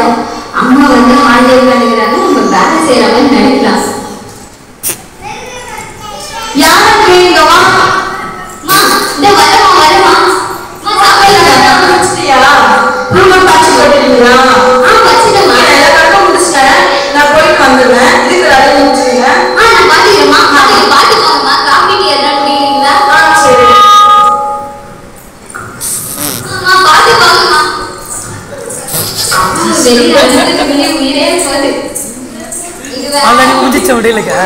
அம்மா வந்து ஹாலிடே உட்காந்துக்கிறாங்க நம்ம வேலை செய்யற மாதிரி நினைக்கலாம் யாரும் கேளுங்க வா அம்மா இந்த வரமா வரமா அம்மா சாப்பிடலாம் முடிச்சிட்டியா ரூமை காட்சி போட்டுட்டீங்களா ஆ வச்சுட்டேம்மா எல்லா கட்டும் முடிச்சிட்டேன் நான் போயிட்டு வந்துடுவேன் இதுக்கு வேலையை முடிச்சிருங்க ஆ நான் பாத்துக்கிறேம்மா பாத்து பாத்துக்கோங்கம்மா காஃபி டீ எதாவது குடிக்கிறீங்களா ஆ சரி அம்மா பாத்துக்கோங்கம்மா வெளியில வந்ததுக்கு உயிரே போகுது இது வேற ஆல்ரெடி முடிச்ச முடியலக்கா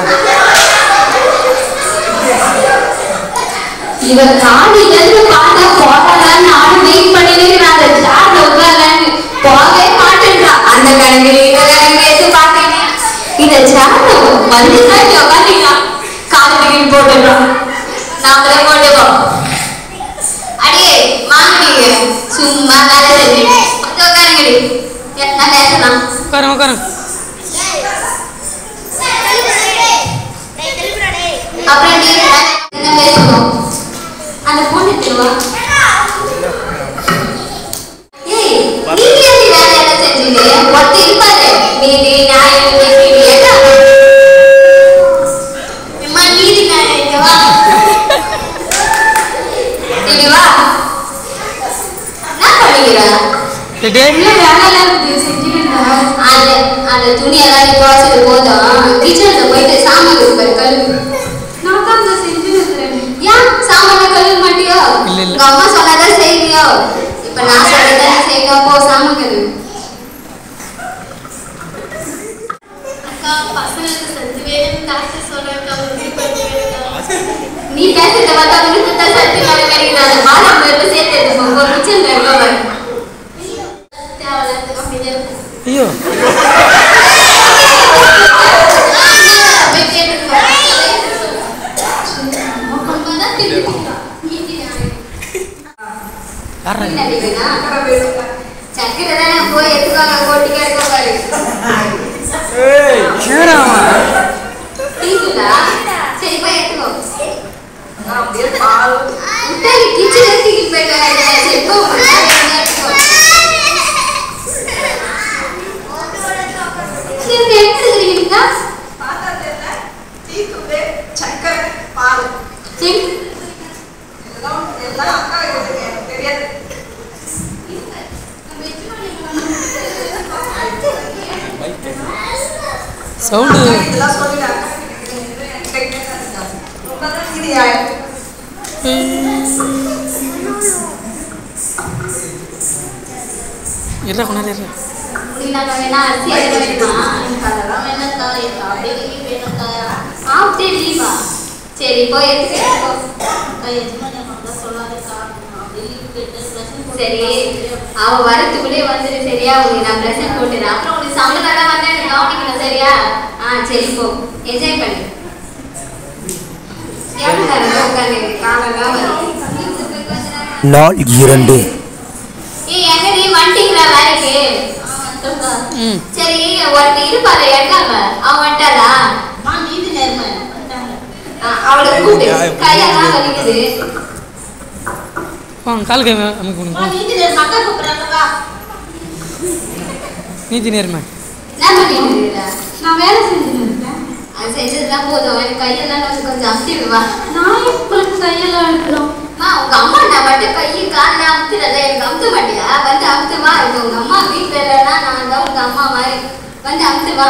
இவ காலையில இருந்து பார்த்தா போகலான்னு நானும் வெயிட் பண்ணிட்டு இருக்கிறேன் அந்த சேர்ல உட்காரலான்னு போகவே மாட்டேன்றா அந்த கணக்கு இந்த கணக்கு எடுத்து பார்த்தீங்க இந்த சேர்ல மனுஷனா இங்க உட்காந்துக்கலாம் கால் டிக்கெட் போட்டுடுறோம் நாமளே போட்டுக்கோம் அடியே மாங்கடிங்க சும்மா வேலை செஞ்சு வந்து உட்காருங்கடி என்ன பேசலாம் உட்காருங்க உட்காருங்க அப்புறம் நீ என்ன பேசணும் அந்த பொண்ணு திருவா ஏய் நீங்க எப்படி வேலை எல்லாம் செஞ்சீங்க ஒருத்தர் இருப்பாரு நீதி நியாயம் நீதி எல்லாம் அம்மா நீதி நியாயம் இங்க வா இங்க வா என்ன பண்ணிக்கிறா டேய் உள்ள வேலையெல்லாம் இருக்குது செஞ்சுட்டு இருந்தேன். அந்த அந்த துணியெல்லாம் நீ துவைச்சது போதும் கிச்சன்ல போயிட்டு சாமான் இருப்பாரு கழுவு நான் தான் அங்க செஞ்சு இருக்கிறேன் ஏன் சாமான கழுவ மாட்டியோ இல்ல, இல்ல. உங்க அம்மா சொன்னதான் செய்வியோ இப்ப நான் சொன்னதான் நீ செய்யணும் போ சாமான் கழுவு அக்கா பசங்களுக்கு செஞ்சு வேணும்னு டாக்டர் சொல்றாங்க உறுதி பண்ணுவேன் நீ பேசுறத பார்த்தா உனக்கு தான் சக்தி மேல கிடைக்குது அந்த பாதாம் பருப்பு சேர்த்து எடுத்துக்கோ கிச்சன்ல இருக்க பாரு தேவையில்லாத அப்படிதான் இருக்கும் ஐயோ போய் கேட்டுக்கோ அப்பதான் திருப்பி நீதி நியாயம் யாரா என்ன வேணா சக்கரை தானே போய் எடுத்துக்கோங்க கொட்டி கிடக்க பாரு ஏடா அவன் டீக்குதா சரி போய் எடுத்துக்கோ அப்படியே பால் முட்டாய் கிச்சன் எடுத்துக்கிட்டு போயிட்டாங்க சரி போ முட்டாய் எடுத்துக்கோ சரி எடுத்துக்கிறீங்க பார்த்தா தெரியல டீ தூள் சக்கரை பால் சரி இதெல்லாம் எல்லாம் அக்கா வைக்கிறது எனக்கு தெரியாது சவுண்டு இதெல்லாம் சொல்லிட்டாங்க ரொம்ப தான் நீதி ஆயிரம் இருடா கொஞ்ச நேரம் இரு. முடியல வேணா அரிசி எடுக்க வேணுமா அதெல்லாம் வேணாக்கா எனக்கு அப்படியே வேணும்க்கா சாப்பிட்டே லீவா சரி போய் எடுத்துக்கோ அக்கா எஜமானி அம்மாக்கெல்லாம் சொல்லாதக்கா அப்படியே லீவ் கேட்டு பிரச்சனை சரி அவ வரத்துக்குள்ளே வந்துடு சரியா உனக்கு நான் பிரசன்ட் போட்டுறேன் அப்புறம் உனக்கு சம்பளம் வந்தா எனக்கு கவனிக்கணும் சரியா ஆ சரி போ என்ஜாய் பண்ணு எவ்வளோ உட்காந்து காலெல்லாம் வரும் நாள் இரண்டு ஏய் எங்க நீ வந்துட்டீங்களா வேலைக்கு வந்துட்டோம்க்கா ம் சரி ஒருத்தர் இருப்பாரு எட்டாம அவன் வந்துட்டாரா அம்மா நீதி நேர்மை வந்துட்டாங்க ஆ, அவளை கூப்பிடு கையெல்லாம் வலிக்குது வாங்க கால் கை நமக்கு அம்மா நீதி நேர்மை அக்கா கூப்பிடுறாங்கக்கா நீதி நேர்மை என்ன பண்ணிட்டு இருக்கிற? நான் வேலை செஞ்சுட்டு இருக்கேன் அது செஞ்சதுதான் போதும் எனக்கு கையெல்லாம் கொஞ்சம் கொஞ்சம் அமுத்திடுவா நான் உங்களுக்கு கையெல்லாம் எடுக்கிறோம் அம்மா உங்க அம்மா நான் மட்டும் கையை காலில் அமுத்துறத எனக்கு அமுத்த மாட்டியா வந்து அமுத்துவா இப்போ உங்க அம்மா வீட்டில் இல்லைன்னா நான் தான் உங்க அம்மா மாதிரி வந்து அமுத்துவா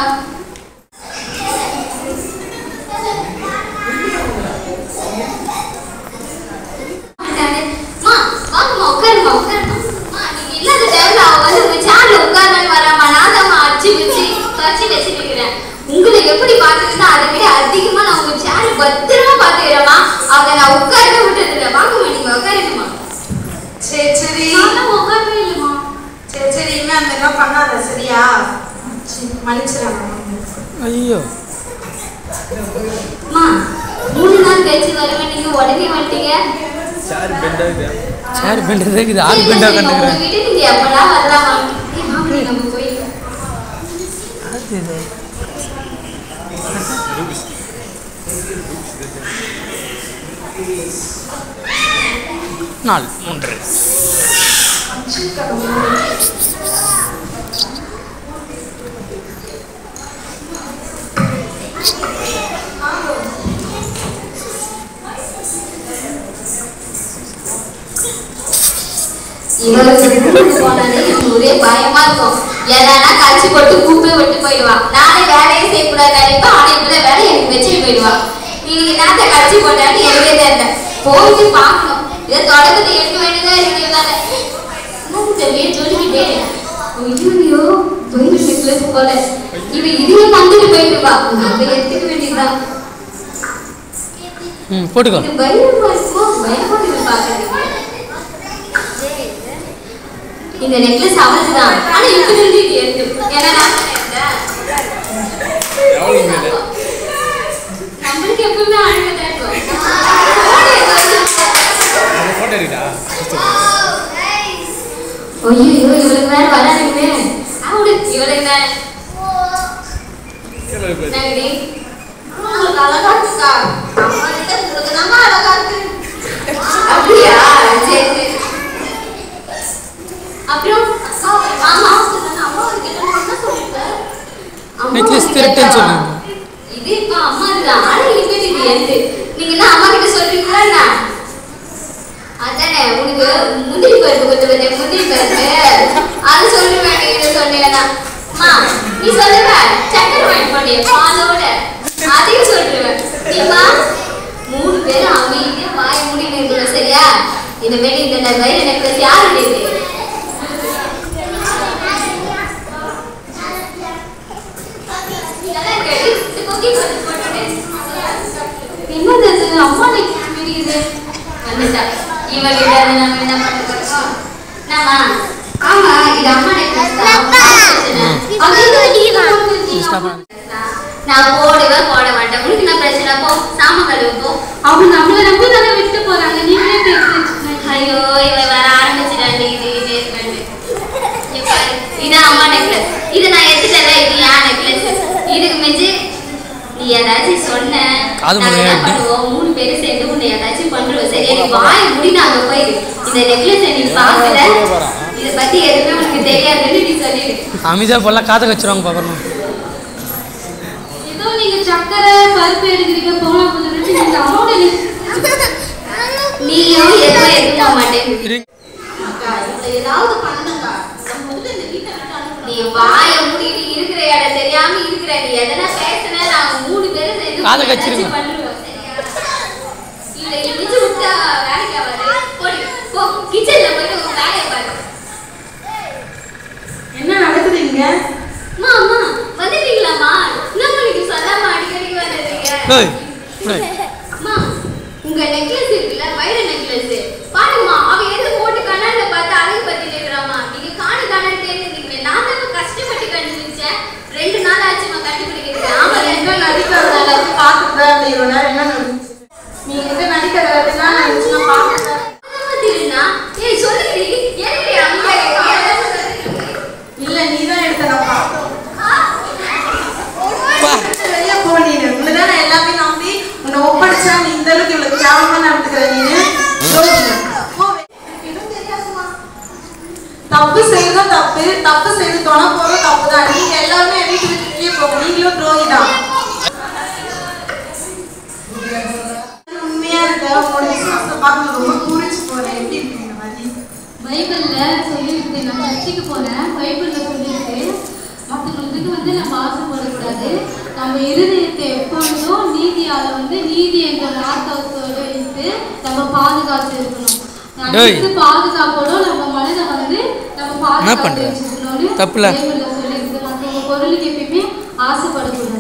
அம்மா, வாங்கம்மா, உட்காரும்மா, உட்காரும்மா. அம்மா, நீங்க இல்லாத டைம்ல அவ வந்து உங்க சேர்ல உட்கார்ந்தான்னு வராம்மா. நான் தான்மா அடிச்சு வச்சு, துவைச்சு வச்சிருக்கிறேன். உங்களை எப்படி பாத்துக்கிட்டா அதை விட அதிகமா நான் உங்க சேர்ல பத்திரமா பாத்துக்கிறேம்மா அவளை நான் உட்காரவே விட்டதில்லை வாங்கம்மா நீங்க உட்காருங்கம்மா சரி சரி நானும் உட்காரவே இல்லைம்மா சரி சரி இனிமே அந்த மாதிரிலாம் பண்ணாத சரியா மன்னிச்சிடலாம் ஐயோ அம்மா மூணு நாள் கழிச்சு வருவேன் நீங்க உடனே வந்துட்டீங்க சேர் பெண்டது இது ஆள் பெண்டா சரி, உங்க கண்டுக்கிறேன் வீட்டுக்கு நீங்க எப்படா வரலாமா ஏய், மாப்பிள்ளை, நம்ம போயிடலாம் நாள் மூன்று போனாலே எனக்கு ஒரே பயமா இருக்கும் எதனா கழிச்சு போட்டு கூப்பை விட்டு போயிடுவான் நானே வேலையே செய்யக்கூடாது நினைப்பேன் ஆனா இப்ப வேலை எனக்கு வச்சுட்டு போயிடுவான் நீங்க என்னத்த கழிச்சு போட்டான்னு எனக்கே தெரியல போயிட்டு பார்க்கணும் இதை தொடக்கத்தை எடுக்க வேண்டியதா இருக்கு தானே என்னன்னு தெரியல சொல்லிக்கிட்டே ஐயோ வயிறு நெக்லஸ் போல இவ இதையும் வந்துட்டு போயிடுவா நம்ம எடுத்துக்க வேண்டியதுதான் ம் போட்டுக்கோ இது பயமா இருக்குமோ பயமா இருக்கு பாக்குறதுக்கு இந்த நெக்லஸ் அவளுக்குதான் ஆனா இப்ப இருந்து இது எடுத்து ஏன்னா நான் தானே எடுத்தேன். நம்மளுக்கு எப்பவுமே அழகா தான் இருக்கும். போடு, ஏதாவது. ஃபோட்டோ எடுக்கா ஐயோ இவளுக்கு வேற வராதுங்க அவடு இவளுக்கு வேற நகடி உங்களுக்கு அழகா இருக்குக்கா அம்மா கிட்ட உங்களுக்கு தாம்மா அழகா இருக்கு அப்படியா சரி சரி அப்புறம் ஆமா அம்மா கிட்ட என்ன சொல்லிருக்கேன் அம்மா Necklace வந்து திருட்டுன்னு கேட்டா, சொல்லுங்க. இது இப்ப அம்மா தான் ஆனா இப்ப இது எது நீங்க என்ன அம்மா கிட்ட சொல்றீங்களா என்ன? அதானே உனக்கு முந்திரி பருப்பு கொஞ்சம் கொஞ்சம் முந்திரி பருப்பு அது சொல்லுவேன் நீ இதை சொன்னீங்கன்னா அம்மா நீ சொல்லுவ சக்கரை வாங்கி போடிய பாலோட அதையும் சொல்லிடுவேன் நீமா மூணு பேரும் அமைதியா வாய மூடிட்டு இருக்கணும் சரியா இனிமேல் இந்த வயிறு நெக்லஸ் யாருடையது நல்லா இருக்கடி. இந்த கொக்கி கொஞ்சம் போட்டுடு. என்னது அது? அம்மா நெக்லஸ் மாதிரி இது. வந்துட்டா. இவகிட்ட இருந்து நம்ம என்ன பண்ண போறோம்? என்னம்மா? ஆமா, இது அம்மா நெக்லஸ் தான். பிரச்சனை. அது எதுக்கு நீங்க போட்டுருக்கீங்க? இன்ஸ்டாகிராம். நான் போடவே போட மாட்டேன் உனக்கு என்ன பிரச்சனை போ சாம கழுவு போ அவங்க நம்மள நம்பி தானே விட்டு போறாங்க நீங்களே பேசுறீங்க ஐயோ இவ வர ஆரம்பிச்சிடாண்டி இது இது இது இங்க பாரு. இதான் அம்மா நெக்லஸ் இது நான் எடுத்துட்டேன் இது என் நெக்லஸ் இதுக்கு மிஞ்சி நீ ஏதாச்சும் சொன்ன காது நாங்க முனையா என்ன எப்படி? பண்ணுவோம் மூணு பேரும் சேர்ந்து உன்னை ஏதாச்சும் பண்றோம் சரியா நீ வாய முடி நாங்க போயிடு இந்த நெக்லஸ் நீ பார்க்கல இத பத்தி எதுவுமே உனக்கு தெரியாதுன்னு நீ சொல்லிடு அமைதியாக போலாம் காதை வச்சிருவாங்க பார்க்கணும் ஏதோ நீங்க சக்கரை பருப்பு எடுக்கிறீங்க போனா கொஞ்சம் நீங்க அம்மாவோட நீயும் எதுவும் எடுக்க மாட்டேன் இரு அக்கா இவளை ஏதாவது பண்ணுங்கக்கா நம்ம முதல்ல இந்த வீட்டை விட்டு அனுப்பணும் நீ வாய மூடிட்டு இருக்கிற இடம் தெரியாம இருக்கிற நீ எதனா பேசுன நாங்க மூணு பேரும் சேர்ந்து காதை உன்னை கச்சிருங்க. ஏதாச்சும் பண்ணுவோம், சரியா? இவளை இடிச்சு விட்டா வேலைக்கு ஆகாது. போடி, போ, kitchenல போயிட்டு உன் வேலையை பாரு. என்ன நடக்குது இங்க அம்மா, அம்மா, வந்துட்டீங்களாம்மா? என்னம்மா நீங்க சொல்லாம அடிக்கடி வந்துடுறீங்க? ஏய் இப்படி. அம்மா, உங்க necklace இருக்குல்ல, வைர necklace. பாரும்மா, அவ எது போட்டு கண்ணாடில பார்த்து அழகு பத்திட்டு இருக்கிறாம்மா. நீங்க காணு காணுன்னு தேடிருந்தீங்க. நான் தான் கஷ்டப்பட்டு கண்டுபிடிச்சேன். ரெண்டு நாள் ஆச்சும்மா கண்டுபிடிக்கிறதுக்கு. ஆமா, அவன் ரெண்டு எங்க நாள் நடிக்கிறத எல்லாத்தையும் பார்த்துட்டு தான் இருந்தேன் இவ்வளவு நேரம் என்ன நடந்துச்சு நீங்க எங்க நடிக்கிறத எல்லாத்தையும் நான் நினைச்சு நான் பார்த்துட்டேன் திருநா ஏய் சொல்லுடி எனக்கு அமைதியா இருக்கு. இல்ல நீ தான் எடுத்த நான் பார்த்தேன் பா. வெளிய போ நீனு உன்னதான் நான் எல்லாமே நம்பி உன்னை ஒப்படைச்சா நீ இந்த அளவுக்கு இவ்வளவு கேவலமா நடந்துக்கிற நீனு யோசிச்சு. போ வெளிய. எதுவும் தெரியாதும்மா. தப்பு செய்யறதும் தப்பு தப்பு செய்து தொண போறதும் தப்பு தான் நீங்க எல்லாருமே என் வீட்டு விட்டு வெளியே போங்க நீங்களும் துரோகி தான் உண்மையா இருக்க உங்களோட விசுவாசத்தை பார்த்து நான் ரொம்ப பூரிச்சு போறேன் எப்படி இருக்கீங்க மாதிரி பைபிள்ல சொல்லியிருக்கு நான் சர்ச்சுக்கு போறேன் பைபிள்ல சொல்லியிருக்கு மற்றவங்களுக்கு வந்து நம்ம ஆசைப்படக்கூடாது நம்ம இருதயத்தை எப்பொழுதும் நீதியால வந்து நீதி என்ற வார்த்தையோட வைத்து நம்ம பாதுகாத்து இருக்கணும் டேய். அனைத்து பாதுகாப்போட நம்ம மனதை வந்து நம்ம என்ன பாதுகாத்து பண்ற? வச்சுக்கணும்னு தப்புல. பைபிள்ல சொல்லியிருக்கு மற்றவங்க பொருளுக்கு எப்பயுமே ஆசைப்படக்கூடாது